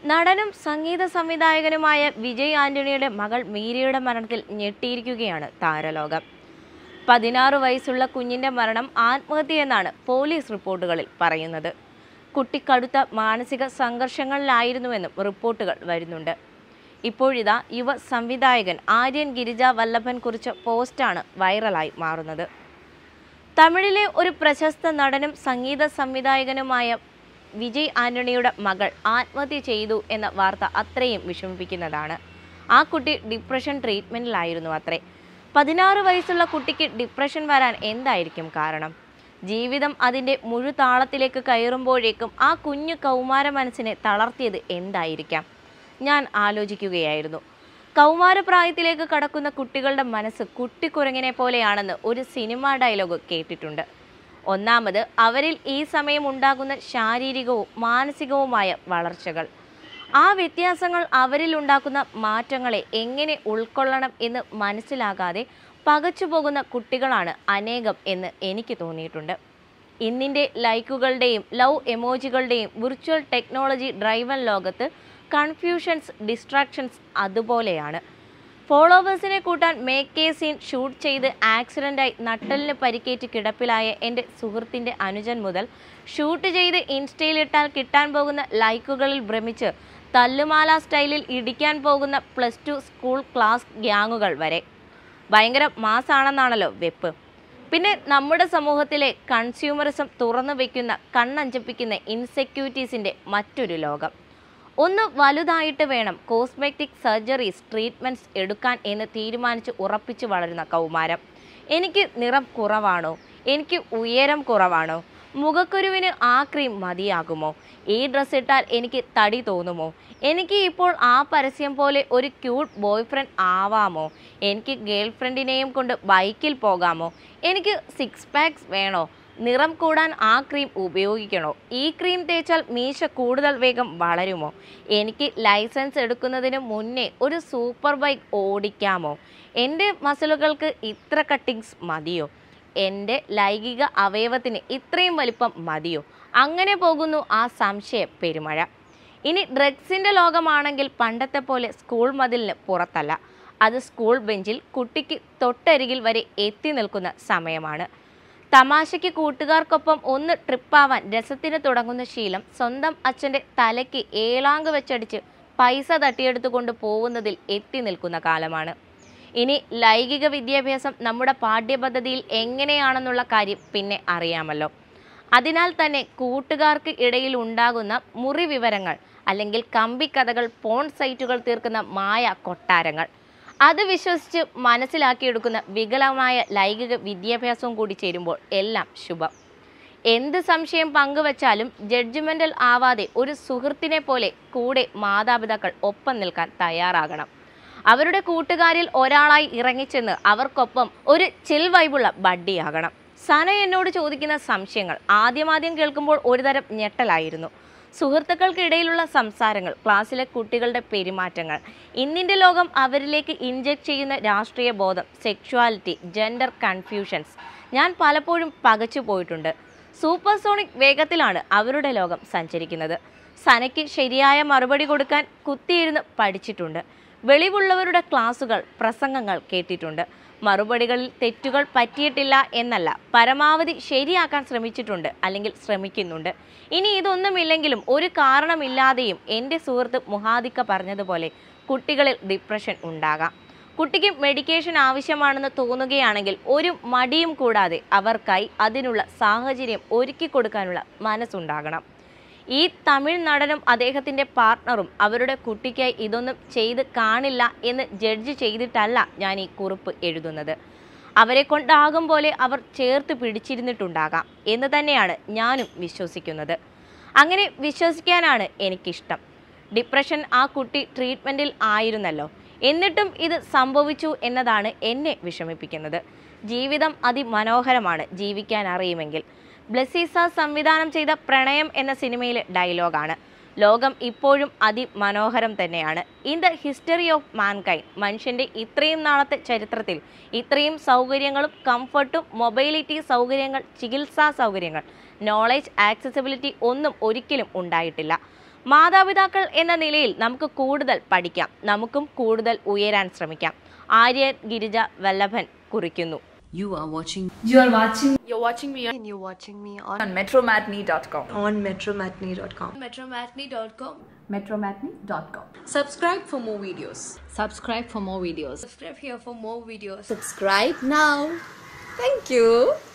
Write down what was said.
നടനും സംഗീത സംവിധായകനുമായ വിജയ് ആന്റണിയുടെ മകൾ മീരയുടെ മരണത്തിൽ ഞെട്ടിയിരിക്കുകയാണ് താരലോകം പതിനാറ് വയസ്സുള്ള കുഞ്ഞിന്റെ മരണം ആത്മഹത്യയെന്നാണ് പോലീസ് റിപ്പോർട്ടുകളിൽ പറയുന്നത് കുട്ടി കടുത്ത മാനസിക സംഘർഷങ്ങളിലായിരുന്നുവെന്നും റിപ്പോർട്ടുകൾ വരുന്നുണ്ട് ഇപ്പോഴിതാ യുവ സംവിധായകൻ ആര്യൻ ഗിരിജ വല്ലഭൻ കുറിച്ച പോസ്റ്റാണ് വൈറലായി മാറുന്നത് തമിഴിലെ ഒരു പ്രശസ്ത നടനും സംഗീത സംവിധായകനുമായ വിജയ് ആന്റണിയുടെ മകൾ ആത്മഹത്യ ചെയ്തു എന്ന വാർത്ത അത്രയും വിഷമിപ്പിക്കുന്നതാണ് ആ കുട്ടി ഡിപ്രഷൻ ട്രീറ്റ്മെൻറ്റിലായിരുന്നു അത്രേ പതിനാറ് വയസ്സുള്ള കുട്ടിക്ക് ഡിപ്രഷൻ വരാൻ എന്തായിരിക്കും കാരണം ജീവിതം അതിൻ്റെ മുഴുതാളത്തിലേക്ക് കയറുമ്പോഴേക്കും ആ കുഞ്ഞു കൗമാര മനസ്സിനെ തളർത്തിയത് എന്തായിരിക്കാം ഞാൻ ആലോചിക്കുകയായിരുന്നു കൗമാരപ്രായത്തിലേക്ക് കടക്കുന്ന കുട്ടികളുടെ മനസ്സ് കുട്ടിക്കുരങ്ങിനെ പോലെയാണെന്ന് ഒരു സിനിമാ ഡയലോഗ് കേട്ടിട്ടുണ്ട് ഒന്നാമത് അവരിൽ ഈ സമയം ഉണ്ടാകുന്ന ശാരീരികവും മാനസികവുമായ വളർച്ചകൾ ആ വ്യത്യാസങ്ങൾ അവരിൽ ഉണ്ടാക്കുന്ന മാറ്റങ്ങളെ എങ്ങനെ ഉൾക്കൊള്ളണം എന്ന് മനസ്സിലാകാതെ പകച്ചു പോകുന്ന കുട്ടികളാണ് അനേകം എന്ന് എനിക്ക് തോന്നിയിട്ടുണ്ട് ഇന്നിൻ്റെ ലൈക്കുകളുടെയും ലവ് എമോജികളുടെയും വിർച്വൽ ടെക്നോളജി ഡ്രൈവൻ ലോകത്ത് കൺഫ്യൂഷൻസ് ഡിസ്ട്രാക്ഷൻസ് അതുപോലെയാണ് ഫോളോവേഴ്സിനെ കൂട്ടാൻ മേക്ക് എ സീൻ ഷൂട്ട് ചെയ്ത് ആക്സിഡൻ്റായി നട്ടലിന് പരിക്കേറ്റ് കിടപ്പിലായ എൻ്റെ സുഹൃത്തിൻ്റെ അനുജൻ മുതൽ ഷൂട്ട് ചെയ്ത് ഇൻസ്റ്റയിലിട്ടാൽ കിട്ടാൻ പോകുന്ന ലൈക്കുകളിൽ ഭ്രമിച്ച് തല്ലുമാല സ്റ്റൈലിൽ ഇടിക്കാൻ പോകുന്ന പ്ലസ് ടു സ്കൂൾ ക്ലാസ് ഗ്യാങ്ങുകൾ വരെ ഭയങ്കര മാസാണെന്നാണല്ലോ വെപ്പ് പിന്നെ നമ്മുടെ സമൂഹത്തിലെ കൺസ്യൂമറിസം തുറന്നു വയ്ക്കുന്ന കണ്ണഞ്ചപ്പിക്കുന്ന ഇൻസെക്യൂരിറ്റീസിൻ്റെ മറ്റൊരു ലോകം ഒന്ന് വലുതായിട്ട് വേണം കോസ്മെറ്റിക് സർജറീസ് ട്രീറ്റ്മെൻറ്റ്സ് എടുക്കാൻ എന്ന് തീരുമാനിച്ച് ഉറപ്പിച്ചു വളരുന്ന കൗമാരം എനിക്ക് നിറം കുറവാണോ എനിക്ക് ഉയരം കുറവാണോ മുഖക്കുരുവിന് ആ ക്രീം മതിയാകുമോ ഈ ഡ്രസ്സ് ഇട്ടാൽ എനിക്ക് തടി തോന്നുമോ എനിക്ക് ഇപ്പോൾ ആ പരസ്യം പോലെ ഒരു ക്യൂട്ട് ബോയ് ഫ്രണ്ട് ആവാമോ എനിക്ക് ഗേൾ ഫ്രണ്ടിനെയും കൊണ്ട് ബൈക്കിൽ പോകാമോ എനിക്ക് സിക്സ് പാക്സ് വേണോ നിറം കൂടാൻ ആ ക്രീം ഉപയോഗിക്കണോ ഈ ക്രീം തേച്ചാൽ മീശ കൂടുതൽ വേഗം വളരുമോ എനിക്ക് ലൈസൻസ് എടുക്കുന്നതിന് മുന്നേ ഒരു സൂപ്പർ ബൈക്ക് ഓടിക്കാമോ എൻ്റെ മസിലുകൾക്ക് ഇത്ര കട്ടിങ്സ് മതിയോ എൻ്റെ ലൈംഗിക അവയവത്തിന് ഇത്രയും വലിപ്പം മതിയോ അങ്ങനെ പോകുന്നു ആ സംശയ പെരുമഴ ഇനി ഡ്രഗ്സിൻ്റെ ലോകമാണെങ്കിൽ പണ്ടത്തെ പോലെ സ്കൂൾ മതിലിന് പുറത്തല്ല അത് സ്കൂൾ ബെഞ്ചിൽ കുട്ടിക്ക് തൊട്ടരികിൽ വരെ എത്തി നിൽക്കുന്ന സമയമാണ് തമാശയ്ക്ക് കൂട്ടുകാർക്കൊപ്പം ഒന്ന് ട്രിപ്പാവാൻ രസത്തിന് തുടങ്ങുന്ന ശീലം സ്വന്തം അച്ഛൻ്റെ തലയ്ക്ക് ഏളാങ്ക് വെച്ചടിച്ച് പൈസ തട്ടിയെടുത്തുകൊണ്ട് പോകുന്നതിൽ എത്തി നിൽക്കുന്ന കാലമാണ് ഇനി ലൈംഗിക വിദ്യാഭ്യാസം നമ്മുടെ പാഠ്യപദ്ധതിയിൽ എങ്ങനെയാണെന്നുള്ള കാര്യം പിന്നെ അറിയാമല്ലോ അതിനാൽ തന്നെ കൂട്ടുകാർക്ക് ഇടയിൽ ഉണ്ടാകുന്ന മുറി വിവരങ്ങൾ അല്ലെങ്കിൽ കമ്പിക്കഥകൾ പോൺ സൈറ്റുകൾ തീർക്കുന്ന മായ കൊട്ടാരങ്ങൾ അത് വിശ്വസിച്ച് മനസ്സിലാക്കിയെടുക്കുന്ന വികലമായ ലൈംഗിക വിദ്യാഭ്യാസവും കൂടി ചേരുമ്പോൾ എല്ലാം ശുഭം എന്ത് സംശയം പങ്കുവച്ചാലും ജഡ്ജ്മെൻ്റൽ ആവാതെ ഒരു സുഹൃത്തിനെ പോലെ കൂടെ മാതാപിതാക്കൾ ഒപ്പം നിൽക്കാൻ തയ്യാറാകണം അവരുടെ കൂട്ടുകാരിൽ ഒരാളായി ഇറങ്ങിച്ചെന്ന് അവർക്കൊപ്പം ഒരു ചിൽ വൈബുള്ള ബഡ്ഡിയാകണം സന എന്നോട് ചോദിക്കുന്ന സംശയങ്ങൾ ആദ്യമാദ്യം കേൾക്കുമ്പോൾ ഒരുതരം ഞെട്ടലായിരുന്നു സുഹൃത്തുക്കൾക്കിടയിലുള്ള സംസാരങ്ങൾ ക്ലാസ്സിലെ കുട്ടികളുടെ പെരുമാറ്റങ്ങൾ ഇന്നിൻ്റെ ലോകം അവരിലേക്ക് ഇൻജക്ട് ചെയ്യുന്ന രാഷ്ട്രീയ ബോധം സെക്ഷുവാലിറ്റി ജെൻഡർ കൺഫ്യൂഷൻസ് ഞാൻ പലപ്പോഴും പകച്ചു പോയിട്ടുണ്ട് സൂപ്പർസോണിക് വേഗത്തിലാണ് അവരുടെ ലോകം സഞ്ചരിക്കുന്നത് സനയ്ക്ക് ശരിയായ മറുപടി കൊടുക്കാൻ കുത്തിയിരുന്ന് പഠിച്ചിട്ടുണ്ട് വെളിവുള്ളവരുടെ ക്ലാസുകൾ പ്രസംഗങ്ങൾ കേട്ടിട്ടുണ്ട് മറുപടികളിൽ തെറ്റുകൾ പറ്റിയിട്ടില്ല എന്നല്ല പരമാവധി ശരിയാക്കാൻ ശ്രമിച്ചിട്ടുണ്ട് അല്ലെങ്കിൽ ശ്രമിക്കുന്നുണ്ട് ഇനി ഇതൊന്നുമില്ലെങ്കിലും ഒരു കാരണമില്ലാതെയും എൻ്റെ സുഹൃത്ത് മുഹാദിക്ക പറഞ്ഞതുപോലെ കുട്ടികളിൽ ഡിപ്രഷൻ ഉണ്ടാകാം കുട്ടിക്ക് മെഡിക്കേഷൻ ആവശ്യമാണെന്ന് തോന്നുകയാണെങ്കിൽ ഒരു മടിയും കൂടാതെ അവർക്കായി അതിനുള്ള സാഹചര്യം ഒരുക്കി കൊടുക്കാനുള്ള മനസ്സുണ്ടാകണം ഈ തമിഴ് നടനും അദ്ദേഹത്തിൻ്റെ പാർട്ട്ണറും അവരുടെ കുട്ടിക്കായി ഇതൊന്നും ചെയ്ത് കാണില്ല എന്ന് ജഡ്ജ് ചെയ്തിട്ടല്ല ഞാൻ ഈ കുറിപ്പ് എഴുതുന്നത് അവരെ കൊണ്ടാകും പോലെ അവർ ചേർത്ത് പിടിച്ചിരുന്നിട്ടുണ്ടാകാം എന്ന് തന്നെയാണ് ഞാനും വിശ്വസിക്കുന്നത് അങ്ങനെ വിശ്വസിക്കാനാണ് എനിക്കിഷ്ടം ഡിപ്രഷൻ ആ കുട്ടി ട്രീറ്റ്മെൻറ്റിൽ ആയിരുന്നല്ലോ എന്നിട്ടും ഇത് സംഭവിച്ചു എന്നതാണ് എന്നെ വിഷമിപ്പിക്കുന്നത് ജീവിതം അതിമനോഹരമാണ് ജീവിക്കാൻ അറിയുമെങ്കിൽ ബ്ലെസീസ സംവിധാനം ചെയ്ത പ്രണയം എന്ന സിനിമയിലെ ഡയലോഗാണ് ലോകം ഇപ്പോഴും അതിമനോഹരം തന്നെയാണ് in the history of mankind മനുഷ്യൻ്റെ ഇത്രയും നാളത്തെ ചരിത്രത്തിൽ ഇത്രയും സൗകര്യങ്ങളും കംഫർട്ടും മൊബൈലിറ്റി സൗകര്യങ്ങൾ ചികിത്സാ സൗകര്യങ്ങൾ നോളേജ് ആക്സസിബിലിറ്റി ഒന്നും ഒരിക്കലും ഉണ്ടായിട്ടില്ല മാതാപിതാക്കൾ എന്ന നിലയിൽ നമുക്ക് കൂടുതൽ പഠിക്കാം നമുക്കും കൂടുതൽ ഉയരാൻ ശ്രമിക്കാം ആര്യൻ ഗിരിജ വല്ലഭൻ കുറിക്കുന്നു You are watching You are watching You're watching me and you're watching me on, on metromatney.com. on metromatney.com. Metromatney.com. metromatney.com. Subscribe for more videos. subscribe for more videos. Subscribe here for more videos. Subscribe now. Thank you.